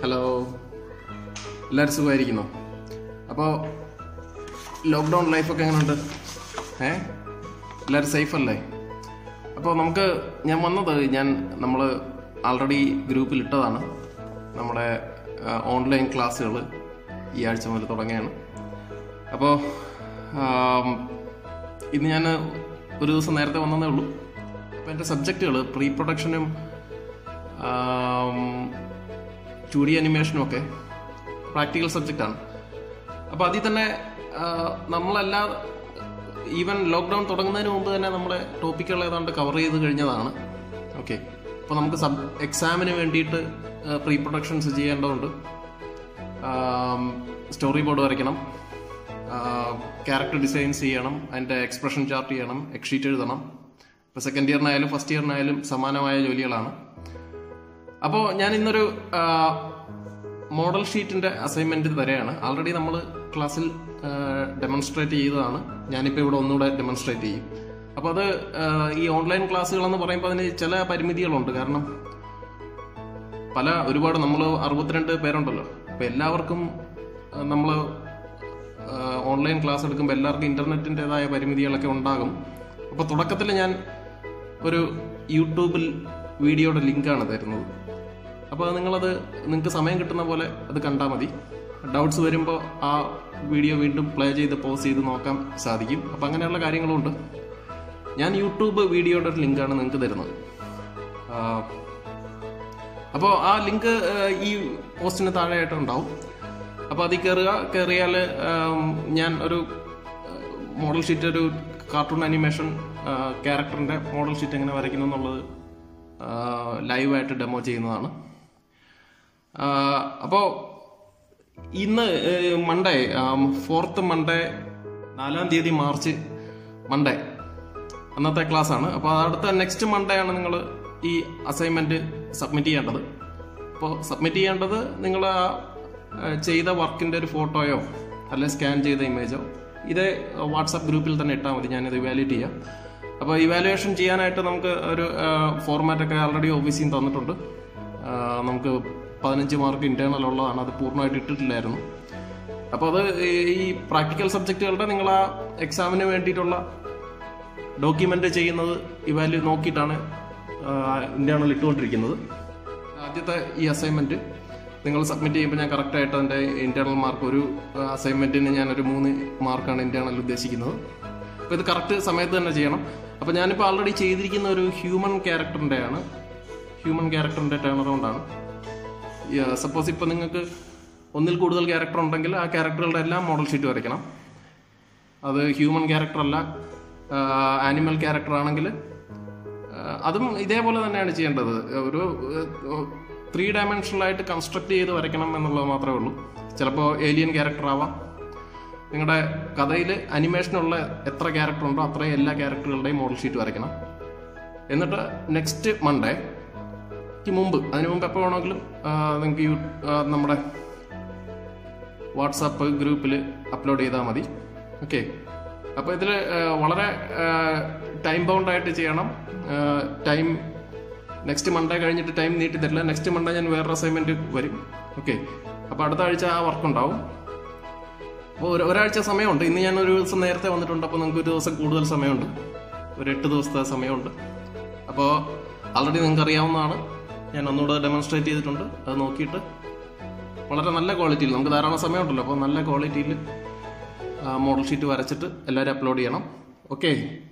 hello എല്ലാവരും സുഖമായിരിക്കുന്നു അപ്പോൾ ലോക്ക്ഡൗൺ ലൈഫൊക്കെ എങ്ങനെയുണ്ട് ഏ എല്ലാവരും സേഫ് അല്ലേ അപ്പോൾ നമുക്ക് ഞാൻ വന്നത് ഞാൻ നമ്മൾ ആൾറെഡി ഗ്രൂപ്പിൽ ഇട്ടതാണ് നമ്മുടെ ഓൺലൈൻ ക്ലാസ്സുകൾ ഈ ആഴ്ച മുതൽ തുടങ്ങിയാണ് അപ്പോൾ ഇന്ന് ഞാൻ ഒരു ദിവസം നേരത്തെ വന്നതേ ഉള്ളൂ അപ്പോൾ എൻ്റെ സബ്ജക്റ്റുകൾ പ്രീ പ്രൊഡക്ഷനും ടു ഡി അനിമേഷനും ഒക്കെ പ്രാക്ടിക്കൽ സബ്ജക്റ്റാണ് അപ്പോൾ അതിൽ തന്നെ ആ, നമ്മളെല്ലാ ഈവൻ ലോക്ക്ഡൗൺ തുടങ്ങുന്നതിന് മുമ്പ് തന്നെ നമ്മുടെ ടോപ്പിക്കുകൾ ഏതാണ്ട് കവർ ചെയ്ത് കഴിഞ്ഞതാണ് ഓക്കെ അപ്പോൾ നമുക്ക് സബ് എക്സാമിന് വേണ്ടിയിട്ട് പ്രീ പ്രൊഡക്ഷൻസ് ചെയ്യേണ്ടതുണ്ട് സ്റ്റോറി ബോർഡ് വരയ്ക്കണം ക്യാരക്ടർ ഡിസൈൻസ് ചെയ്യണം അതിൻ്റെ എക്സ്പ്രഷൻ ചാർട്ട് ചെയ്യണം എക്ഷീറ്റ് എഴുതണം ഇപ്പോൾ സെക്കൻഡ് ഇയറിനായാലും ഫസ്റ്റ് ഇയറിനായാലും സമാനമായ ജോലികളാണ് അപ്പോൾ ഞാൻ ഇന്നൊരു മോഡൽ ഷീറ്റിന്റെ അസൈൻമെന്റ് തരെയാണ് ആൾറെഡി നമ്മൾ ക്ലാസ്സിൽ ഡെമോൺസ്ട്രേറ്റ് ചെയ്തതാണ് ഞാനിപ്പോൾ ഇവിടെ ഒന്നുകൂടെ ഡെമോൺസ്ട്രേറ്റ് ചെയ്യും അപ്പോൾ അത് ആ, ഈ ഓൺലൈൻ ക്ലാസ്സുകൾ എന്ന് പറയുമ്പോൾ അതിന് ചില പരിമിതികളുണ്ട് കാരണം പല ഒരുപാട് നമ്മൾ അറുപത്തിരണ്ട് പേരുണ്ടല്ലോ അപ്പോൾ എല്ലാവർക്കും നമ്മൾ ഓൺലൈൻ ക്ലാസ് എടുക്കുമ്പോൾ എല്ലാവർക്കും ഇൻ്റർനെറ്റിൻ്റെതായ പരിമിതികളൊക്കെ ഉണ്ടാകും അപ്പോൾ തുടക്കത്തിൽ ഞാൻ ഒരു യൂട്യൂബിൽ വീഡിയോയുടെ ലിങ്കാണ് തരുന്നത് അപ്പോൾ അത് നിങ്ങളത് നിങ്ങൾക്ക് സമയം കിട്ടുന്ന പോലെ അത് കണ്ടാൽ മതി ഡൗട്ട്സ് വരുമ്പോൾ ആ വീഡിയോ വീണ്ടും പ്ലേ ചെയ്ത് പോസ് ചെയ്ത് നോക്കാൻ സാധിക്കും അപ്പോൾ അങ്ങനെയുള്ള കാര്യങ്ങളുണ്ട് ഞാൻ യൂട്യൂബ് വീഡിയോയുടെ ഒരു ലിങ്കാണ് നിങ്ങൾക്ക് തരുന്നത് അപ്പോൾ ആ ലിങ്ക് ഈ പോസ്റ്റിന് താഴെയായിട്ട് ഉണ്ടാവും അപ്പോൾ അതിൽ കയറുക കയറിയാൽ ഞാൻ ഒരു മോഡൽ ഷീറ്റ് ഒരു കാർട്ടൂൺ അനിമേഷൻ ക്യാരക്ടറിൻ്റെ മോഡൽ ഷീറ്റ് എങ്ങനെ വരയ്ക്കുന്നു എന്നുള്ളത് ലൈവായിട്ട് ഡെമോ ചെയ്യുന്നതാണ് അപ്പോൾ ഇന്ന് മൺഡേ ഫോർത്ത് മൺഡേ നാലാം തീയതി മാർച്ച് മൺഡേ അന്നത്തെ ക്ലാസ് ആണ് അപ്പോൾ അടുത്ത നെക്സ്റ്റ് മൺഡേ ആണ് നിങ്ങൾ ഈ അസൈൻമെന്റ് സബ്മിറ്റ് ചെയ്യേണ്ടത് അപ്പോൾ സബ്മിറ്റ് ചെയ്യേണ്ടത് നിങ്ങൾ ആ ആ, ചെയ്ത വർക്കിന്റെ ഒരു ഫോട്ടോയോ അല്ലെ സ്കാൻ ചെയ്ത ഇമേജോ ഇത് വാട്സാപ്പ് ഗ്രൂപ്പിൽ തന്നെ ഇട്ടാൽ മതി ഞാനിത് ഇവാലുവേറ്റ് ചെയ്യാം അപ്പോൾ ഇവാലുവേഷൻ ചെയ്യാനായിട്ട് നമുക്ക് ഒരു ഫോർമാറ്റ് ഒക്കെ ആൾറെഡി ഓഫീസിൽ നിന്ന് തന്നിട്ടുണ്ട് ആ, നമുക്ക് പതിനഞ്ച് മാർക്ക് ഇന്റേണൽ ഉള്ളതാണ് അത് പൂർണ്ണമായിട്ട് ഇട്ടിട്ടില്ലായിരുന്നു അപ്പോൾ അത് ഈ- ഈ പ്രാക്ടിക്കൽ സബ്ജക്റ്റുകളുടെ നിങ്ങൾ ആ എക്സാമിന് വേണ്ടിയിട്ടുള്ള ഡോക്യുമെന്റ് ചെയ്യുന്നത് ഇവാലു നോക്കിയിട്ടാണ് ഇന്റേണൽ ഇട്ടുകൊണ്ടിരിക്കുന്നത് ആദ്യത്തെ ഈ അസൈൻമെന്റ് നിങ്ങൾ സബ്മിറ്റ് ചെയ്യുമ്പോൾ ഞാൻ കറക്റ്റ് ആയിട്ട് അതിന്റെ ഇന്റേണൽ മാർക്ക് ഒരു അസൈൻമെന്റിന് ഞാൻ ഒരു മൂന്ന് മാർക്കാണ് ഇന്റേണൽ ഉദ്ദേശിക്കുന്നത് അപ്പോൾ ഇത് കറക്റ്റ് സമയത്ത് തന്നെ ചെയ്യണം അപ്പോൾ ഞാനിപ്പോൾ ആൾറെഡി ചെയ്തിരിക്കുന്ന ഒരു ഹ്യൂമൻ ക്യാരക്ടറിന്റെ ആണ് ഹ്യൂമൻ ക്യാരക്ടറിന്റെ ടേൺ അറൗണ്ട് ആണ് സപ്പോസ് ഇപ്പോൾ നിങ്ങൾക്ക് ഒന്നിൽ കൂടുതൽ ക്യാരക്ടർ ഉണ്ടെങ്കിൽ ആ ക്യാരക്ടറുകളുടെ എല്ലാം മോഡൽ ഷീറ്റ് വരയ്ക്കണം അത് ഹ്യൂമൻ ക്യാരക്ടർ അല്ല ആനിമൽ ക്യാരക്ടർ ആണെങ്കിൽ അതും ഇതേപോലെ തന്നെയാണ് ചെയ്യേണ്ടത് ഒരു ത്രീ ഡയമെൻഷനലായിട്ട് കൺസ്ട്രക്ട് ചെയ്ത് വരയ്ക്കണം എന്നുള്ളത് മാത്രമേ ഉള്ളൂ ചിലപ്പോൾ ഏലിയൻ ക്യാരക്ടർ ആവാം നിങ്ങളുടെ കഥയിൽ അനിമേഷനുള്ള എത്ര ക്യാരക്ടർ ഉണ്ടോ അത്രയും എല്ലാ ക്യാരക്ടറുകളുടെയും മോഡൽ ഷീറ്റ് വരയ്ക്കണം എന്നിട്ട് നെക്സ്റ്റ് മൺഡേ ക്ക് മുമ്പ് അതിന് മുമ്പ് എപ്പോൾ വേണമെങ്കിലും നിങ്ങൾക്ക് യൂ ആ, നമ്മുടെ വാട്സാപ്പ് ഗ്രൂപ്പിൽ അപ്ലോഡ് ചെയ്താൽ മതി ഓക്കെ അപ്പോൾ ഇതിൽ വളരെ ടൈം ബൗണ്ട് ആയിട്ട് ചെയ്യണം ടൈം നെക്സ്റ്റ് മൺഡേ കഴിഞ്ഞിട്ട് ടൈം നീട്ടി തരില്ല നെക്സ്റ്റ് മൺഡേ ഞാൻ വേറൊരു അസൈൻമെന്റ് വരും ഓക്കെ അപ്പോൾ അടുത്ത ആഴ്ച ആ വർക്ക് ഉണ്ടാവും അപ്പോൾ ഒരു ഒരാഴ്ച സമയമുണ്ട് ഇന്ന് ഞാൻ ഒരു ദിവസം നേരത്തെ വന്നിട്ടുണ്ട് അപ്പോൾ നിങ്ങൾക്ക് ഒരു ദിവസം കൂടുതൽ സമയമുണ്ട് ഒരു എട്ട് ദിവസത്തെ സമയമുണ്ട് അപ്പോൾ ആൾറെഡി നിങ്ങൾക്ക് അറിയാവുന്നതാണ് ഞാൻ ഒന്നുകൂടെ ഡെമോൺസ്ട്രേറ്റ് ചെയ്തിട്ടുണ്ട് അത് നോക്കിയിട്ട് വളരെ നല്ല ക്വാളിറ്റിയിൽ നമുക്ക് ധാരാളം സമയമുണ്ടല്ലോ അപ്പോൾ നല്ല ക്വാളിറ്റിയിൽ മോഡൽ ഷീറ്റ് വരച്ചിട്ട് എല്ലാവരും അപ്ലോഡ് ചെയ്യണം ഓക്കെ